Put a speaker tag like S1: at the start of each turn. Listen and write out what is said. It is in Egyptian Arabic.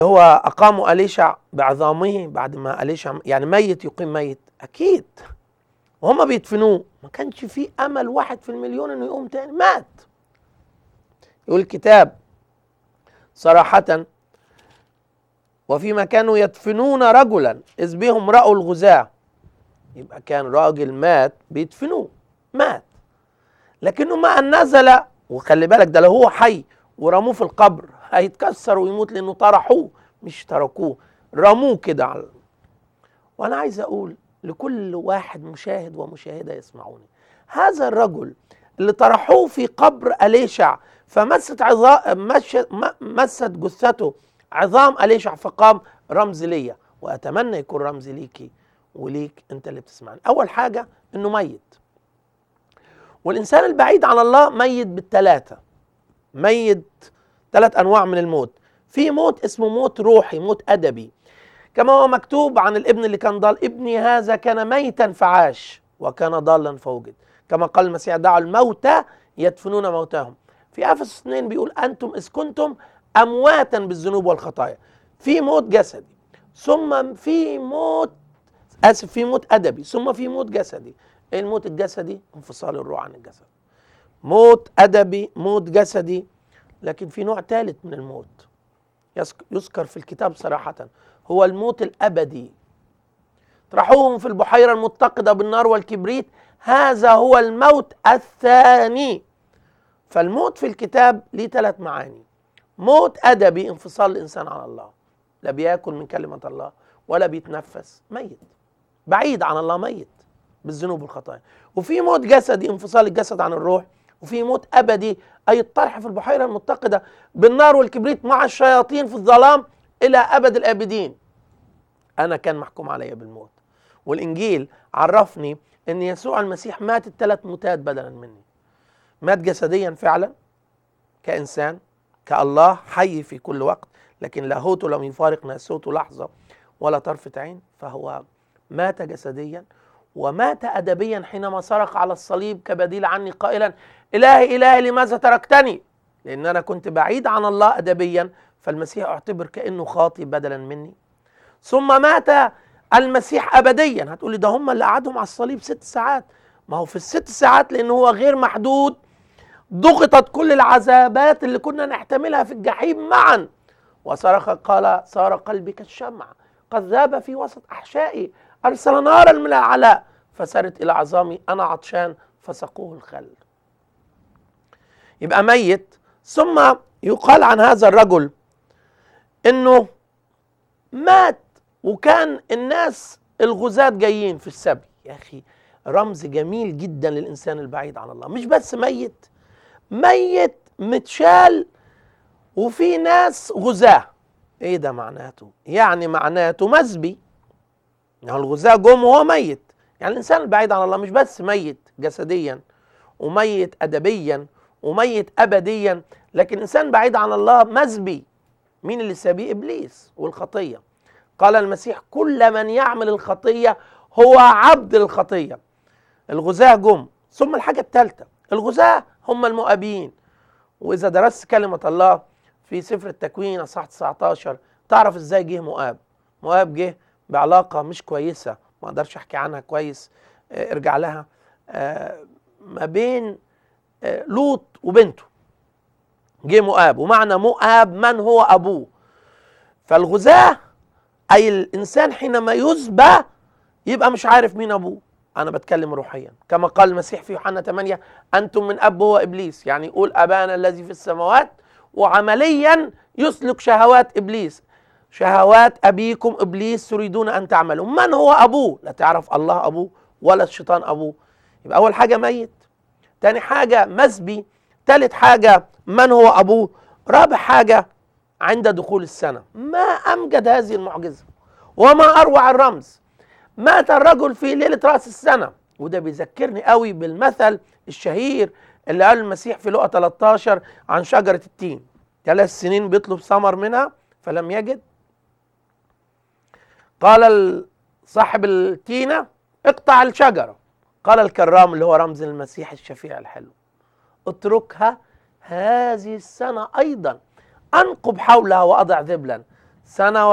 S1: هو أقاموا أليشع بعظامه بعد ما أليشع يعني ميت يقيم ميت أكيد وهم بيدفنوه ما كانش فيه أمل واحد في المليون إنه يقوم تاني مات يقول الكتاب صراحة وفيما كانوا يدفنون رجلا إذ بهم رأوا الغزاة يبقى كان راجل مات بيدفنوه مات لكنه ما أن نزل وخلي بالك ده لو هو حي ورموه في القبر هيتكسر ويموت لأنه طرحوه مش تركوه رموه كده على وأنا عايز أقول لكل واحد مشاهد ومشاهدة يسمعوني هذا الرجل اللي طرحوه في قبر أليشع فمست عظام مست جثته عظام أليشع فقام رمز ليا وأتمنى يكون رمز ليكي وليك أنت اللي بتسمعني أول حاجة إنه ميت والإنسان البعيد عن الله ميت بالثلاثة ميت ثلاث أنواع من الموت في موت اسمه موت روحي موت أدبي كما هو مكتوب عن الابن اللي كان ضال ابني هذا كان ميتا فعاش وكان ضالا فوجد كما قال المسيح دعوا الموتى يدفنون موتاهم في افسس 2 بيقول انتم اذ كنتم امواتا بالذنوب والخطايا في موت جسدي ثم في موت اسف في موت ادبي ثم في موت جسدي ايه الموت الجسدي انفصال الروح عن الجسد موت ادبي موت جسدي لكن في نوع ثالث من الموت يذكر في الكتاب صراحه هو الموت الابدي طرحوهم في البحيره المتقده بالنار والكبريت هذا هو الموت الثاني فالموت في الكتاب ليه ثلاث معاني موت ادبي انفصال الانسان عن الله لا بياكل من كلمه الله ولا بيتنفس ميت بعيد عن الله ميت بالذنوب والخطايا وفي موت جسدي انفصال الجسد عن الروح وفي موت ابدي اي الطرح في البحيره المتقده بالنار والكبريت مع الشياطين في الظلام الى ابد الابدين انا كان محكوم علي بالموت والانجيل عرفني ان يسوع المسيح مات الثلاث موتات بدلا مني مات جسديا فعلا كانسان كالله حي في كل وقت لكن لاهوته لم يفارق ناسوته لحظه ولا طرفه عين فهو مات جسديا ومات ادبيا حينما صرخ على الصليب كبديل عني قائلا الهي الهي لماذا تركتني لان انا كنت بعيد عن الله ادبيا فالمسيح اعتبر كانه خاطي بدلا مني ثم مات المسيح ابديا هتقولي ده هم اللي قعدهم على الصليب ست ساعات ما هو في الست ساعات لان هو غير محدود ضغطت كل العذابات اللي كنا نحتملها في الجحيم معا وصرخ قال صار قلبي كالشمع قد ذاب في وسط احشائي ارسل نارا من الاعلاء فسرت الى عظامي انا عطشان فسقوه الخل يبقى ميت ثم يقال عن هذا الرجل انه مات وكان الناس الغزاة جايين في السبي يا اخي رمز جميل جدا للانسان البعيد عن الله مش بس ميت ميت متشال وفي ناس غزاة ايه ده معناته يعني معناته مسبي يعني الغزاة جم وهو ميت يعني الانسان البعيد عن الله مش بس ميت جسديا وميت ادبيا وميت ابديا لكن انسان بعيد عن الله مسبي مين اللي سابيه ابليس والخطيه قال المسيح كل من يعمل الخطيه هو عبد للخطيه الغزاة جم ثم الحاجه الثالثه الغزاة هم المؤابين واذا درست كلمه الله في سفر التكوين اصحاح 19 تعرف ازاي جه مؤاب مؤاب جه بعلاقه مش كويسه ما اقدرش احكي عنها كويس اه ارجع لها اه ما بين اه لوط وبنته جه مؤاب ومعنى مؤاب من هو ابوه فالغزاة اي الانسان حينما يسبى يبقى مش عارف مين ابوه انا بتكلم روحيا كما قال المسيح في يوحنا 8 انتم من اب هو ابليس يعني يقول ابانا الذي في السماوات وعمليا يسلك شهوات ابليس شهوات ابيكم ابليس تريدون ان تعملوا من هو ابوه لا تعرف الله ابوه ولا الشيطان ابوه يبقى اول حاجه ميت تاني حاجه مسبي تالت حاجه من هو ابوه رابع حاجه عند دخول السنه ما امجد هذه المعجزه وما اروع الرمز مات الرجل في ليله راس السنه وده بيذكرني قوي بالمثل الشهير اللي قال المسيح في لقا 13 عن شجره التين ثلاث سنين بيطلب ثمر منها فلم يجد قال صاحب التينه اقطع الشجره قال الكرام اللي هو رمز المسيح الشفيع الحلو اتركها هذه السنه ايضا انقب حولها واضع ذبلا سنة